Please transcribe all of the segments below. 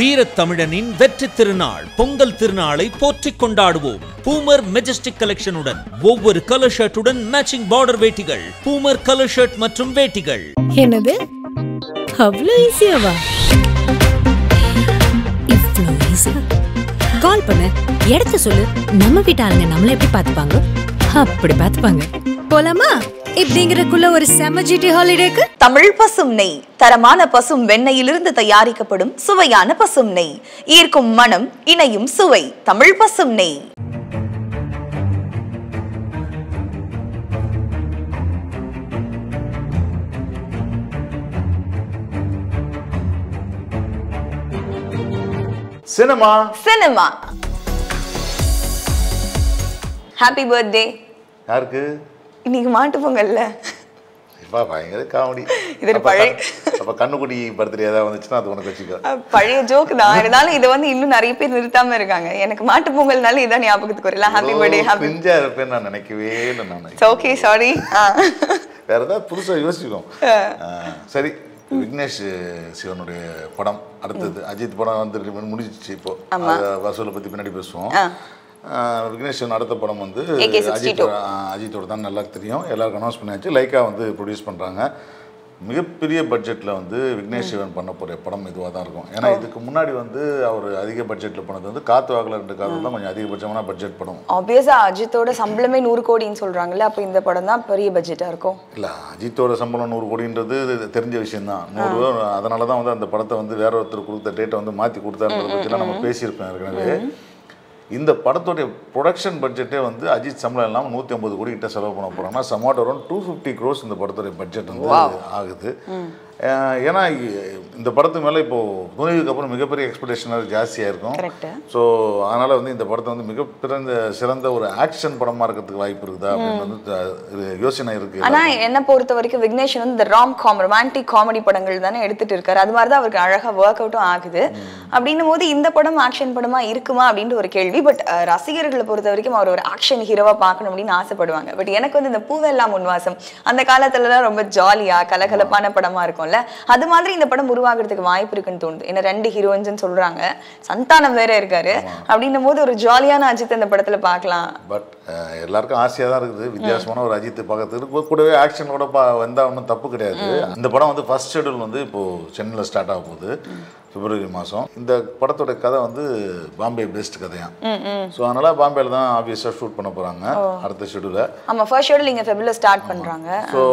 வீரத் தமிழனின் வெற்றி திருநாள் பொங்கல் திருநாளை போற்றிக் கொண்டாடுவோம் பூமர் மெஜஸ்டிக் கலெக்ஷனுடன் ஒவ்வொரு கலர் ஷர்ட்டுடன் மேட்சிங் பார்டர் வேட்டிகள் பூமர் கலர் ஷர்ட் மற்றும் வேட்டிகள் என்னது அவ்வளோ ஈஸியாவா இவ்வளோ ஈஸி கால் பண்ணு இடத்த சொல்லு நம்ம வீட்டு ஆளுங்க நம்மள எப்படி பார்த்துப்பாங்க அப்படி பார்த்துப்பாங்க போலாமா இப்படிங்கிறக்குள்ள ஒரு செம ஜிடி ஹாலிடேக்கு தமிழ் பசும் நெய் தரமான பசும் வெண்ணெயிலிருந்து தயாரிக்கப்படும் சுவையான பசும் நெய் ஈர்க்கும் மனம் இணையும் சுவை தமிழ் பசும் நெய் சினிமா சினிமா ஹாப்பி பர்த்டே யாருக்கு இன்னைக்கு மாட்டு பொங்கல்ல இப்பா பயங்கர காமெடி இது ஒரு பழைய- அப்ப கண்ணுக்குடி பர்த்டே ஏதாவது வந்துச்சுன்னா அது உனக்கு வச்சுக்கோ அஹ், பழைய ஜோக் தான் இருந்தாலும் இதை வந்து இன்னும் நிறைய பேர் நிறுத்தாம இருக்காங்க எனக்கு மாட்டு பொங்கல்னால இதான் ஞாபகத்துக்கு வரல ஹாப்பி பர்த்டே ஹாப்பி பிஞ்சா இருப்பேன்னு நான் நினைக்கவே இல்லை நான் ஓகே சாரி வேற ஏதாவது புதுசா யோசிக்கும் ஆ, சரி விக்னேஷ் சிவனுடைய படம் அடுத்தது அஜித் படம் வந்து முடிஞ்சிச்சு இப்போ அது வசூலை பத்தி பின்னாடி பேசுவோம் ஆ, விக்னேஷ் சிவன் அடுத்த படம் வந்து AK62. அஜித் ஆ, அஜித்தோட தான் நல்லா தெரியும் எல்லாருக்கும் அனௌன்ஸ் பண்ணியாச்சு லைக்கா வந்து ப்ரொடியூஸ் பண்றாங்க மிகப்பெரிய பட்ஜெட்டில் வந்து விக்னேஷ் சிவன் பண்ண போகிற படம் இதுவாக தான் இருக்கும் ஏன்னா இதுக்கு முன்னாடி வந்து அவர் அதிக பட்ஜெட்டில் பண்ணது வந்து காத்து வாக்கில் ரெண்டு காத்து தான் கொஞ்சம் அதிகபட்சமான பட்ஜெட் படம் ஆப்வியஸா அஜித்தோட சம்பளமே நூறு கோடின்னு சொல்றாங்கல்ல அப்போ இந்த படம் தான் பெரிய பட்ஜெட்டா இருக்கும் இல்லை அஜித்தோட சம்பளம் நூறு கோடின்றது இது தெரிஞ்ச விஷயம்தான் நூறு அதனால தான் வந்து அந்த படத்தை வந்து வேற ஒருத்தர் கொடுத்த டேட்டை வந்து மாற்றி கொடுத்தாருன்றத பற்றிலாம் நம்ம பேசியிருப்பேன் ஏற்கனவே இந்த படத்துடைய ப்ரொடக்ஷன் பட்ஜெட்டே வந்து அஜித் சம்பளம் இல்லாமல் நூற்றி ஐம்பது கோடி கிட்ட செலவு பண்ண போகிறாங்கன்னா somewhat around two fifty crores இந்த படத்துடைய பட்ஜெட் வந்து ஆகுது அஹ் ஏன்னா இ- இந்த படத்து மேலே இப்போ துணிவுக்கு அப்புறம் மிகப்பெரிய எக்ஸ்பெக்டேஷன் ஜாஸ்தியாக இருக்கும் Correct. ஸோ அதனால் வந்து இந்த படத்தை வந்து மிக பிறந்த சிறந்த ஒரு ஆக்ஷன் படமாக இருக்கிறதுக்கு வாய்ப்பு இருக்குதா அப்படின்னு வந்து த- இது யோசனை இருக்குது ஆனா என்ன பொறுத்த வரைக்கும் விக்னேஷ் வந்து இந்த ராம் காம் ரொமான்டிக் காமெடி படங்கள் தானே எடுத்துட்டு இருக்காரு அது மாதிரி தான் அவருக்கு அழகா ஒர்க் அவுட்டும் ஆகுது அப்படின்னும் போது இந்த படம் ஆக்ஷன் படமா இருக்குமா அப்படின்ற ஒரு கேள்வி பட் ரசிகர்களை பொறுத்த வரைக்கும் அவர் ஒரு ஆக்ஷன் ஹீரோவா பார்க்கணும் அப்படின்னு ஆசைப்படுவாங்க பட் எனக்கு வந்து இந்த பூவெல்லாம் முன்வாசம் அந்த காலத்துலலாம் ரொம்ப ஜாலியா கலகலப்பான படமா இருக்கும்ல அது மாதிரி இந்த படம் உருவாகிறதுக்கு வாய்ப்பு இருக்குன்னு தோணுது ஏன்னா ரெண்டு ஹீரோயின்ஸ் சொல்றாங்க சந்தானம் வேற இருக்காரு அப்படின்னும் போது ஒரு ஜாலியான அஜித் இந்த படத்துல பார்க்கலாம் பட் எல்லாருக்கும் ஆசையாக தான் இருக்குது வித்தியாசமான ஒரு அஜித் பார்க்கறதுக்கு கூடவே ஆக்ஷனோட பா வந்தால் ஒன்றும் தப்பு கிடையாது இந்த படம் வந்து ஃபர்ஸ்ட் ஷெடியூல் வந்து இப்போது சென்னையில் ஸ்டார்ட் ஆக போகுது பிப்ரவரி மாதம் இந்த படத்தோட கதை வந்து பாம்பே பெஸ்ட் கதையாம் ஸோ அதனால் பாம்பேல தான் ஆப்வியஸாக ஷூட் பண்ண போகிறாங்க அடுத்த ஷெடியூலை ஆமா ஃபர்ஸ்ட் ஷோட இங்க ஃபெப்ரவரில ஸ்டார்ட் பண்றாங்க ஸோ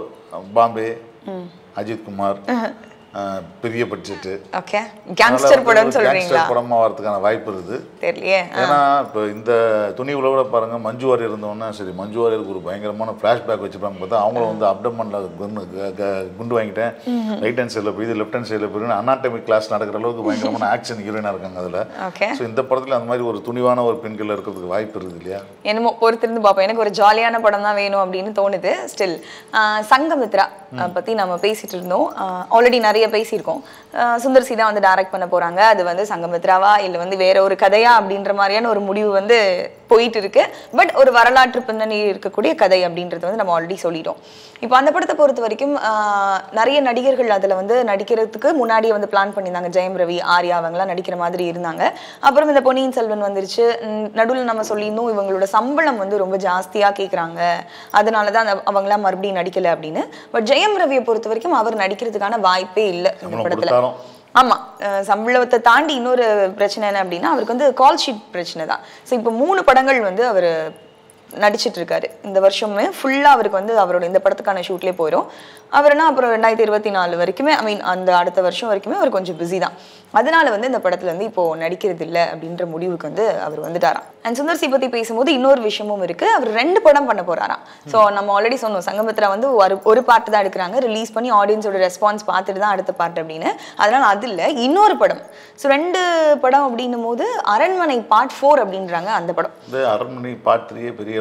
பாம்பே அஜித் குமார் அஹ், பெரிய பட்ஜெட்டு ஓகே கேங்ஸ்டர் படம்னு சொல்றீங்களா கேங்ஸ்டர் படமாக வரதுக்கான வாய்ப்பு இருக்குது தெரியலையே ஏன்னா இப்போ இந்த துணி கூட பாருங்க மஞ்சு வாரியர் இருந்தோன்னே சரி மஞ்சு வாரியருக்கு ஒரு பயங்கரமான ஃப்ளாஷ்பேக் வச்சுருப்பாங்க பார்த்தா அவங்களும் வந்து அப்டமனில் குண்டு க- க- குண்டு வாங்கிட்டேன் ரைட் ஹேண்ட் சைடில் போய் லெஃப்ட் ஹேண்ட் சைடில் போய் அனாட்டமிக் கிளாஸ் நடக்கிற அளவுக்கு பயங்கரமான ஆக்ஷன் ஹீரோயினாக இருக்காங்க அதில் ஓகே ஸோ இந்த படத்தில் அந்த மாதிரி ஒரு துணிவான ஒரு பெண்கள் இருக்கிறதுக்கு வாய்ப்பு இருக்குது இல்லையா என்னமோ பொறுத்திருந்து பார்ப்போம் எனக்கு ஒரு ஜாலியான படம் தான் வேணும் அப்படின்னு தோணுது ஸ்டில் சங்கமித்ரா அஹ், பத்தி நம்ம பேசிட்டு இருந்தோம் ஆல்ரெடி நிறைய பேசியிருக்கோம் அஹ், சுந்தர் சி தான் வந்து டைரக்ட் பண்ண போறாங்க அது வந்து சங்கமித்ராவா இல்லை வந்து வேற ஒரு கதையா அப்படின்ற மாதிரியான ஒரு முடிவு வந்து போயிட்டு இருக்கு பட் ஒரு வரலாற்று பின்னணி இருக்கக்கூடிய கதை அப்படின்றது வந்து நம்ம ஆல்ரெடி சொல்லிட்டோம் இப்போ அந்த படத்தை பொறுத்த வரைக்கும் ஆஹ், நிறைய நடிகர்கள் அதில் வந்து நடிக்கிறதுக்கு முன்னாடியே வந்து பிளான் பண்ணியிருந்தாங்க ஜெயம் ரவி ஆர்யா அவங்கலாம் நடிக்கிற மாதிரி இருந்தாங்க அப்புறம் இந்த பொன்னியின் செல்வன் வந்துருச்சு நடுவில் நம்ம சொல்லியிருந்தோம் இவங்களோட சம்பளம் வந்து ரொம்ப ஜாஸ்தியாக கேட்குறாங்க அதனால தான் அந்த அவங்களாம் மறுபடியும் நடிக்கல அப்படின்னு பட் ஜெயம் ரவியை பொறுத்த வரைக்கும் அவர் நடிக்கிறதுக்கான வாய்ப்பே இல்லை இந்த சம்பளம் படத்தில் கொடுத்தாலும் ஆமா அஹ் சம்பளத்தை தாண்டி இன்னொரு பிரச்சனை என்ன அப்படின்னா அவருக்கு வந்து கால் ஷீட் பிரச்சனை தான் ஸோ இப்போ மூணு படங்கள் வந்து அவர் நடிச்சிட்டு இருக்காரு இந்த வருஷமே ஃபுல்லா அவருக்கு வந்து அவரோட இந்த படத்துக்கான ஷூட்லேயே போயிடும் அவர்னா அப்புறம் ரெண்டாயிரத்தி இருபத்தி நாலு வரைக்குமே ஐ மீன் அந்த அடுத்த வருஷம் வரைக்குமே அவர் கொஞ்சம் பிஸி தான் அதனால வந்து இந்த படத்துல வந்து இப்போ நடிக்கிறது இல்லை அப்படின்ற முடிவுக்கு வந்து அவர் வந்துட்டாராம் அண்ட் சுந்தர் சி பத்தி பேசும்போது இன்னொரு விஷயமும் இருக்கு அவர் ரெண்டு படம் பண்ண போறாராம் ஸோ நம்ம ஆல்ரெடி சொன்னோம் சங்கமித்ரா வந்து ஒரு ஒரு பார்ட் தான் எடுக்கிறாங்க ரிலீஸ் பண்ணி ஆடியன்ஸோட ரெஸ்பான்ஸ் பார்த்துட்டு தான் அடுத்த பார்ட் அப்படின்னு அதனால அது இல்லை இன்னொரு படம் ஸோ ரெண்டு படம் அப்படின்னும் போது அரண்மனை பார்ட் ஃபோர் அப்படின்றாங்க அந்த படம் இந்த அரண்மனை பார்ட் த்ரீயே பெரிய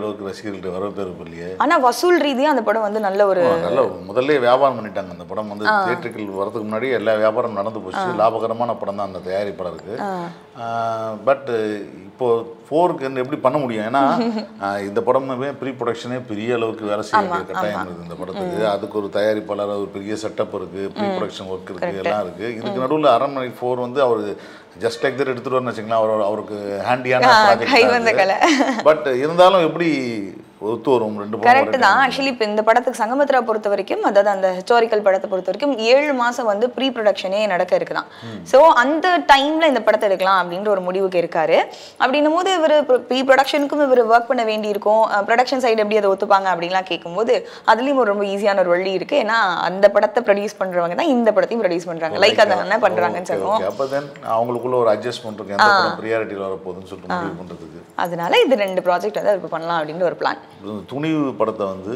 அளவுக்கு ரசிகர்கள்ட்ட வரவேற்பு இல்லையே ஆனா வசூல் ரீதியா அந்த படம் வந்து நல்ல ஒரு நல்ல முதல்ல வியாபாரம் பண்ணிட்டாங்க அந்த படம் வந்து தியேட்டருக்கு வரதுக்கு முன்னாடி எல்லா வியாபாரம் நடந்து போச்சு லாபகரமான படம் தான் அந்த தயாரிப்பாளருக்கு பட் இப்போ ஃபோருக்கு எப்படி பண்ண முடியும் ஏன்னா ஆஹ் இந்த படமே ப்ரீ ப்ரொடக்ஷனே பெரிய அளவுக்கு வேலை செய்ய வேண்டிய கட்டாயம் இருக்குது இந்த படத்துக்கு அதுக்கு ஒரு தயாரிப்பாளர் ஒரு பெரிய செட்டப் இருக்கு ப்ரீ ப்ரொடக்ஷன் ஒர்க் இருக்கு எல்லாம் இருக்கு இதுக்கு நடுவில் அரண்மனை ஃபோர் வந்து அவர் ஜஸ்ட் லைக் தட் எடுத்துட்டு வரணும்னு வச்சுக்கலாம் அவர் அவருக்கு ஹேண்டியான கை வந்த கலை. ப்ராஜெக்ட் பட் இருந்தாலும் எப்படி ஒத்து வரும் ரெண்டு படம் கரெக்ட் ஒரே தான் time ல? ஆக்சுவலி இப்போ இந்த படத்துக்கு சங்கமித்ரா பொறுத்த வரைக்கும் அதாவது அந்த ஹிஸ்டாரிக்கல் படத்தை பொறுத்த வரைக்கும் ஏழு மாசம் வந்து ப்ரீ ப்ரொடக்ஷனே நடக்க இருக்குதான் ஸோ அந்த டைம்ல இந்த படத்தை எடுக்கலாம் அப்படின்ற ஒரு முடிவுக்கு இருக்காரு அப்படின்னும் போது இவர் ப்ரீ ப்ரொடக்ஷனுக்கும் இவர் ஒர்க் பண்ண வேண்டி இருக்கும் ப்ரொடக்ஷன் சைடு எப்படி அதை ஒத்துப்பாங்க அப்படின்லாம் கேட்கும்போது அதுலயும் ஒரு ரொம்ப ஈஸியான ஒரு வழி இருக்கு ஏன்னா அந்த படத்தை ப்ரொடியூஸ் பண்றவங்க தான் இந்த படத்தையும் ப்ரொடியூஸ் பண்றாங்க லைக் அதை என்ன பண்றாங்கன்னு Okay, சொல்லுவோம் okay. அப்ப then அவங்களுக்குள்ள ஒரு அட்ஜஸ்ட்மெண்ட் இருக்கு எந்த படம் ப்ரியாரிட்டியில் வரப்போகுதுன்னு சொல்லிட்டு முடிவு பண்றதுக்கு அதனால இது ரெண்டு ப்ராஜெக்ட் வந்து அவர் பண்ணலாம் அப்படின்னு ஒரு பிளான் துணிவு படத்தை வந்து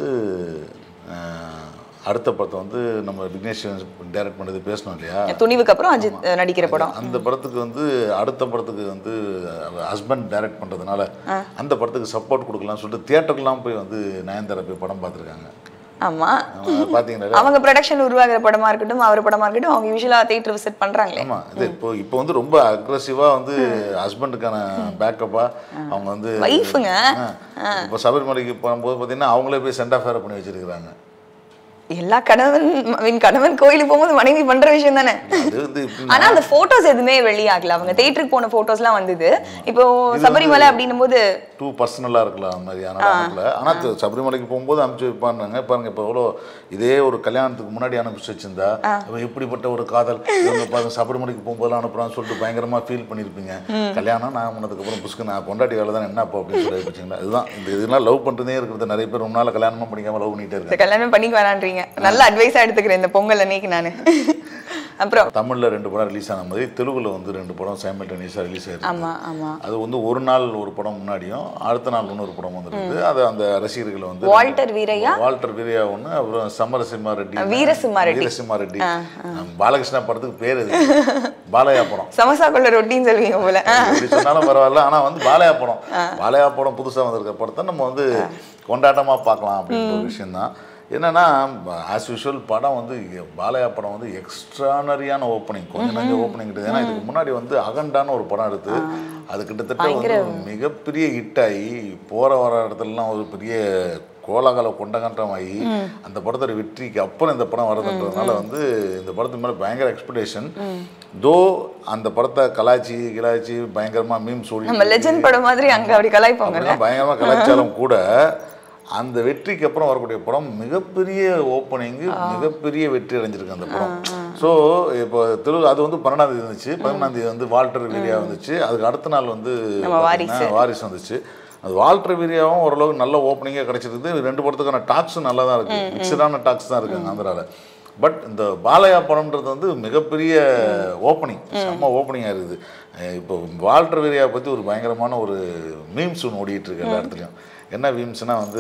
அஹ், அடுத்த படத்தை வந்து நம்ம விக்னேஷ் டைரக்ட் பண்ணது பேசணும் இல்லையா துணிவுக்கு அப்புறம் அஜித் அஹ், நடிக்கிற படம் அந்த படத்துக்கு வந்து அடுத்த படத்துக்கு வந்து ஹஸ்பண்ட் டைரக்ட் பண்றதுனால அந்த படத்துக்கு சப்போர்ட் கொடுக்கலாம்னு சொல்லிட்டு தியேட்டர்லாம் போய் வந்து நயன்தாரா போய் படம் பார்த்துருக்காங்க ஆமா பார்த்தீங்களா அவங்க ப்ரொடக்ஷன் உருவாகிற படமா இருக்கட்டும் அவர் படமா இருக்கட்டும் அவங்க யூஸ்வலா தியேட்டர் விசிட் பண்றாங்களே ஆமா இது இப்போ இப்போ வந்து ரொம்ப அக்ரஸிவா வந்து ஹஸ்பண்டுக்கான பேக்கப்பா அவங்க வந்து வைஃபுங்க ஆ, இப்போ சபரிமலைக்கு போகும்போது பார்த்தீங்கன்னா அவங்களே போய் சென்ட் ஆஃப் பண்ணி வச்சிருக்காங்க எல்லா கணவன் மீன் கணவன் கோயிலுக்கு போகும்போது மனைவி பண்ற விஷயம் தானே அது வந்து இப்படி ஆனா அந்த போட்டோஸ் எதுவுமே வெளியாகல அவங்க தேட்டருக்கு போன போட்டோஸ்லாம் வந்தது இப்போ சபரிமலை அப்படின்னும் போது டூ பர்சனலாக இருக்கலாம் அந்த மாதிரியான அமைப்பில் ஆனால் து- சபரிமலைக்கு போகும்போது அனுப்பிச்சு வைப்பாங்க பாருங்க இப்போ எவ்வளோ இதே ஒரு கல்யாணத்துக்கு முன்னாடி அனுப்பிச்சு வச்சிருந்தா அவன் எப்படிப்பட்ட ஒரு காதல் இவங்க பாருங்க சபரிமலைக்கு போகும்போதெல்லாம் அனுப்புறான்னு சொல்லிட்டு பயங்கரமா ஃபீல் பண்ணியிருப்பீங்க கல்யாணம் நான் பண்ணதுக்கப்புறம் புஷ்கு நான் பொண்டாட்டி வேலை தான் என்னப்பா அப்படின்னு சொல்லி வச்சுங்களா இதுதான் இந்த இதெல்லாம் லவ் பண்ணுறதே இருக்கிறது நிறைய பேர் ரொம்ப நாள் கல்யாணமும் பண்ணிக்காம லவ் பண்ணிட்டே இருக்காங்க இந்த கல்யாணம் பண்ணிக்க வேணான்றீங்க நல்ல அட்வைஸா எடுத்துக்கிறேன் இந்த பொங்கல் அன்னைக்கு நானு அப்புறம் தமிழில் ரெண்டு படம் ரிலீஸ் ஆன மாதிரி தெலுங்குல வந்து ரெண்டு படம் சைமல்டேனியஸாக ரிலீஸ் ஆயிருக்கு ஆமா ஆமா அது வந்து ஒரு நாள் ஒரு படம் முன்னாடியும் அடுத்த நாள் இன்னொரு படம் வந்துருக்கு அது அந்த ரசிகர்களை வந்து வால்டர் வீரையா வால்டர் வீரையா ஒன்று அப்புறம் சமரசிம்மா ரெட்டி வீரசிம்மா ரெட்டி. வீரசிம்மா ரெட்டி பாலகிருஷ்ணா படத்துக்கு பேர் இது பாலையா படம் சமோசா கொள்ள ரொட்டின்னு சொல்லுவீங்க போல எப்படி சொன்னாலும் பரவாயில்ல ஆனால் வந்து பாலையா படம் பாலையா படம் புதுசாக வந்திருக்க படத்தை நம்ம வந்து கொண்டாட்டமாக பார்க்கலாம் அப்படின்ற ஒரு விஷயம்தான் என்னன்னா ஆஸ் யூஷுவல் படம் வந்து பாலையா படம் வந்து எக்ஸ்ட்ரானரியான ஓப்பனிங் கொஞ்சம் நஞ்ச ஓப்பனிங் கிடையாது ஏன்னா இதுக்கு முன்னாடி வந்து அகண்டான ஒரு படம் எடுத்து அது கிட்டத்தட்ட வந்து மிகப்பெரிய ஹிட் ஆகி போகிற வர இடத்துலலாம் ஒரு பெரிய கோலாகல கொண்டகன்றமாகி அந்த படத்தோட வெற்றிக்கு அப்புறம் இந்த படம் வரதுன்றதுனால வந்து இந்த படத்து மேலே பயங்கர எக்ஸ்பெக்டேஷன் தோ அந்த படத்தை கலாய்ச்சி கிளாய்ச்சி பயங்கரமாக மீம்ஸ் ஓடி நம்ம லெஜண்ட் படம் மாதிரி அங்க அப்படி கலாய்ப்பாங்கல்ல அப்படிலாம் பயங்கரமாக கலாச்சாரம் கூட அந்த வெற்றிக்கு அப்புறம் வரக்கூடிய படம் மிகப்பெரிய ஓப்பனிங்கு மிகப்பெரிய வெற்றி அடைஞ்சிருக்கு அந்த படம் ஸோ இப்போ தெலுங்கு அது வந்து பன்னெண்டாம் தேதி வந்துச்சு பதினொன்றாம் தேதி வந்து வால்டர் வீரியா வந்துச்சு அதுக்கு அடுத்த நாள் வந்து நம்ம பார்த்தீங்கன்னா வாரிசு வந்துச்சு அது வால்டர் வீரியாவும் ஓரளவுக்கு நல்ல ஓப்பனிங்காக கிடைச்சிருக்கு ரெண்டு படத்துக்கான டாக்ஸும் நல்லா தான் இருக்குது மிக்சடான டாக்ஸ் தான் இருக்குங்க ஆந்திராவில் பட் இந்த பாலையா படம்ன்றது வந்து மிகப்பெரிய ஓப்பனிங் செம்ம ஓப்பனிங்காக இருக்குது அஹ் இப்போ வால்டர் வீரியா பற்றி ஒரு பயங்கரமான ஒரு மீம்ஸ் ஒன்று ஓடிட்டு இருக்கு எல்லா இடத்துலையும் என்ன மீம்ஸ்னா வந்து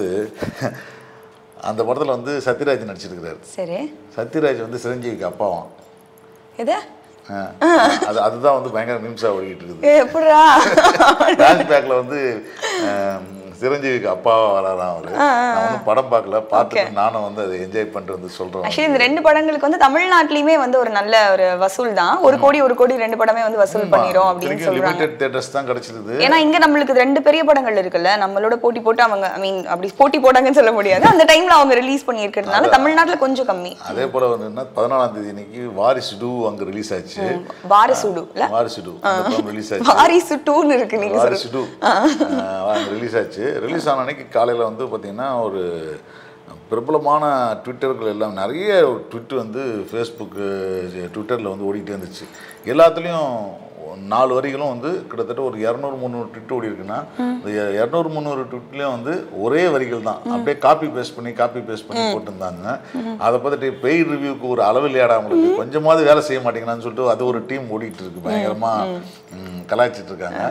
அந்த படத்தில் வந்து சத்யராஜ் நடிச்சிருக்கிறாரு சரி சத்யராஜ் வந்து சிரஞ்சீவிக்கு அப்பாவாம் எது அஹ் அது அதுதான் வந்து பயங்கர மீம்ஸாக ஓடிக்கிட்டு இருக்குது ஏ, எப்படிடா பேக்ல வந்து அஹ், சிரஞ்சீவிக்கு அப்பாவா வராராம் அவரு நான் ஒன்றும் படம் பார்க்கல பார்த்துட்டு நானும் வந்து அதை என்ஜாய் பண்ணிட்டு வந்து சொல்றேன் ஆக்சுவலி இந்த ரெண்டு படங்களுக்கு வந்து தமிழ்நாட்டிலயுமே வந்து ஒரு நல்ல ஒரு வசூல் தான் ஒரு கோடி ஒரு கோடி ரெண்டு படமே வந்து வசூல் பண்ணிரும் அப்படின்னு சொல்றாங்க லிமிடெட் தியேட்டர்ஸ் தான் கிடைச்சிருது ஏன்னா இங்க நம்மளுக்கு ரெண்டு பெரிய படங்கள் இருக்குல்ல நம்மளோட போட்டி போட்டு அவங்க ஐ மீன் அப்படி போட்டி போட்டாங்கன்னு சொல்ல முடியாது அந்த டைம்ல அவங்க ரிலீஸ் பண்ணி இருக்கிறதுனால தமிழ்நாட்டுல கொஞ்சம் கம்மி அதே போல வந்து என்ன பதினாலாம் தேதி இன்னைக்கு வாரிசு டூ அங்க ரிலீஸ் ஆச்சு வாரிசுடு இல்ல வாரிசு டூ அந்த படம் ரிலீஸ் ஆச்சு வாரிசு டூன்னு இருக்கு நீங்க சொல்றது வாரிசு டூ ரிலீஸ் ஆச்சு ரிலீஸ் ஆன அன்னைக்கு காலையில் வந்து பார்த்தீங்கன்னா ஒரு பிரபலமான ட்விட்டர்கள் எல்லாம் நிறைய ட்விட் வந்து ஃபேஸ்புக்கு ட்விட்டரில் வந்து ஓடிட்டே இருந்துச்சு எல்லாத்துலேயும் நாலு வரிகளும் வந்து கிட்டத்தட்ட ஒரு இரநூறு முந்நூறு ட்விட் ஓடி இருக்குன்னா இந்த இரநூறு முந்நூறு ட்விட்லேயும் வந்து ஒரே வரிகள் தான் அப்படியே காப்பி பேஸ்ட் பண்ணி காப்பி பேஸ்ட் பண்ணி போட்டிருந்தாங்க அதை பார்த்துட்டு பெய்ட் ரிவ்யூக்கு ஒரு அளவு இல்லையாடா அவங்களுக்கு கொஞ்சமாவது வேலை செய்ய மாட்டேங்கிறான்னு சொல்லிட்டு அது ஒரு டீம் ஓடிட்டு இருக்கு பயங்கரமாக கலாய்ச்சிட்டு இருக்காங்க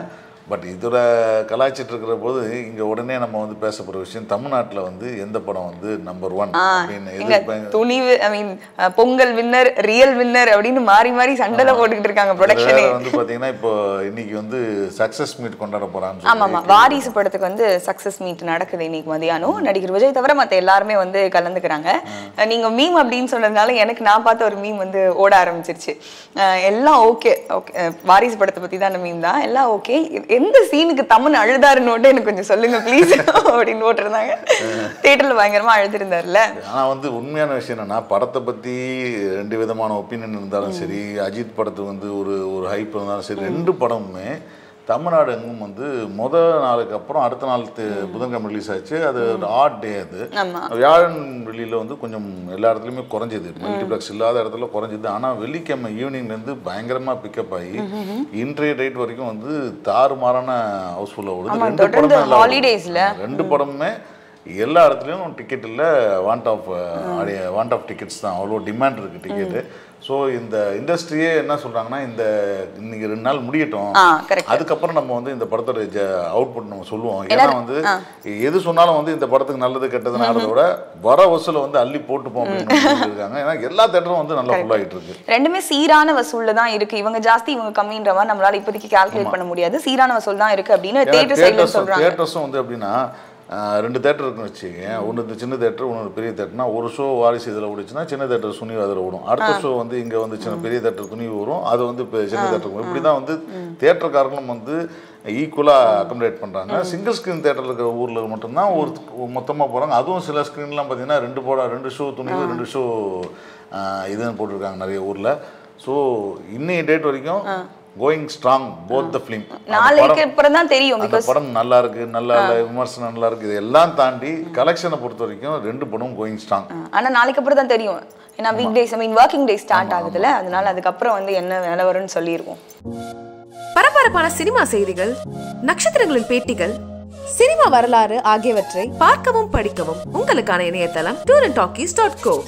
பட் இதில் கலாய்ச்சிட்டு இருக்கிற போது இங்கே உடனே நம்ம வந்து பேசப்படுற விஷயம் தமிழ்நாட்டில் வந்து எந்த படம் வந்து நம்பர் ஒன் அப்படின்னு எங்க எதிர்ப்பு Thunivu I mean Pongal winner real winner அப்படின்னு மாறி மாறி சண்டை போட்டுக்கிட்டு இருக்காங்க ப்ரொடக்ஷனே வேற வந்து பார்த்தீங்கன்னா இப்போ இன்னைக்கு வந்து சக்ஸஸ் மீட் கொண்டாட போகிறான்னு ஆமா ஆமா வாரிசு படத்துக்கு வந்து சக்சஸ் மீட் நடக்குது இன்னைக்கு மதியானம் நடிகர் விஜய் தவிர மத்த எல்லாருமே வந்து கலந்துக்கிறாங்க நீங்க மீம் அப்படின்னு சொன்னதுனால எனக்கு நான் பார்த்த ஒரு மீம் வந்து ஓட ஆரம்பிச்சிருச்சு அஹ் எல்லாம் ஓகே ஓகே வாரிசு படத்தை பத்தி தான் அந்த மீம் தான் எல்லாம் ஓகே எந்த சீனுக்கு தமிழ் அழுதாருன்னு மட்டும் எனக்கு கொஞ்சம் சொல்லுங்க ப்ளீஸ் அப்படின்னு போட்டிருந்தாங்க தியேட்டர்ல பயங்கரமா அழுத்திருந்தாருல ஆனால் வந்து உண்மையான விஷயம் என்னன்னா படத்தை பற்றி ரெண்டு விதமான ஒப்பீனியன் இருந்தாலும் சரி அஜித் படத்துக்கு வந்து ஒரு ஒரு ஹைப் இருந்தாலும் சரி ரெண்டு படமுமே தமிழ்நாடு எங்கும் வந்து முத நாளுக்கு அப்புறம் அடுத்த நாள் தி- புதன்கிழமை ரிலீஸ் ஆச்சு அது ஒரு ஆட் டே அது ஆமா வியாழன் வெளியில் வந்து கொஞ்சம் எல்லா இடத்துலையுமே குறைஞ்சிது மல்டிப்ளெக்ஸ் இல்லாத இடத்துல குறைஞ்சிது ஆனால் வெள்ளிக்கிழமை ஈவினிங்லேருந்து பயங்கரமாக பிக்கப் ஆகி இன்றைய டேட் வரைக்கும் வந்து தாறுமாறான ஹவுஸ்ஃபுல்லாக ஓடுது ஆமா, ரெண்டு தொடர்ந்து படமே நல்லா ஓடுது. holidaysல. ரெண்டு படமுமே எல்லா இடத்துலையும் டிக்கெட் இல்லை want of want of tickets தான் அவ்வளோ டிமாண்ட் இருக்குது டிக்கெட்டு ஸோ இந்த இண்டஸ்ட்ரியே என்ன சொல்கிறாங்கன்னா இந்த இன்னைக்கு ரெண்டு நாள் முடியட்டும் ஆ கரெக்ட் அதுக்கப்புறம் நம்ம வந்து இந்த படத்தோட அவுட்புட் நம்ம சொல்லுவோம் ஏன்னா வந்து எது சொன்னாலும் வந்து இந்த படத்துக்கு நல்லது கெட்டதுன்னு ஆடுறத விட வர வசூலை வந்து அள்ளி போட்டுப்போம் அப்படின்னு சொல்லியிருக்காங்க ஏன்னா எல்லா தேட்டரும் வந்து நல்லா ஃபுல் ஆகிட்டு இருக்கு ரெண்டுமே சீரான வசூல்ல தான் இருக்கு இவங்க ஜாஸ்தி இவங்க கம்மின்ற மாதிரி நம்மளால இப்போதைக்கு கால்குலேட் பண்ண முடியாது சீரான வசூல் தான் இருக்கு அப்படின்னு தியேட்டர் சைடுல சொல்றாங்க தேட்டர்ஸும் வந்து எப்படின்னா ஆஹ், ரெண்டு தேட்டர் இருக்குன்னு வச்சுக்கோங்க ஒன்று இந்த சின்ன தேட்டர் ஒன்று பெரிய தேட்டர்னா ஒரு ஷோ வாரிசு இதில் ஓடிச்சுன்னா சின்ன தேட்டர் சுனி அதில் ஓடும் அடுத்த ஷோ வந்து இங்கே வந்து சின்ன பெரிய தேட்டர் துணி வரும் அது வந்து இப்போ சின்ன தேட்டர் இப்படி தான் வந்து தேட்டருக்காரங்களும் வந்து ஈக்குவலாக அக்கமடேட் பண்ணுறாங்க சிங்கிள் ஸ்க்ரீன் தேட்டரில் இருக்கிற ஊரில் மட்டும்தான் ஒரு மொத்தமாக போகிறாங்க அதுவும் சில ஸ்க்ரீன்லாம் பார்த்தீங்கன்னா ரெண்டு போட ரெண்டு ஷோ துணிவு ரெண்டு ஷோ இதுன்னு போட்டிருக்காங்க நிறைய ஊரில் ஸோ இன்னைய டேட் வரைக்கும் going strong both the film நாளைக்கு அப்புறம் தான் தெரியும் அந்த பிகாஸ் படம் நல்லா இருக்கு நல்லா இல்ல விமர்சனம் நல்லா இருக்கு இதெல்லாம் தாண்டி கலெக்ஷனை பொறுத்த வரைக்கும் ரெண்டு படமும் கோயிங் ஸ்ட்ராங் ஆனா நாளைக்கு அப்புறம் தான் தெரியும் ஏன்னா week days I mean working day start ஆகுதுல அதனால அதுக்கப்புறம் வந்து என்ன வேலை வரும்னு சொல்லியிருக்கோம் பரபரப்பான சினிமா செய்திகள் நட்சத்திரங்களின் பேட்டிகள் சினிமா வரலாறு ஆகியவற்றை பார்க்கவும் படிக்கவும் உங்களுக்கான இணையதளம் tour and talkies dot go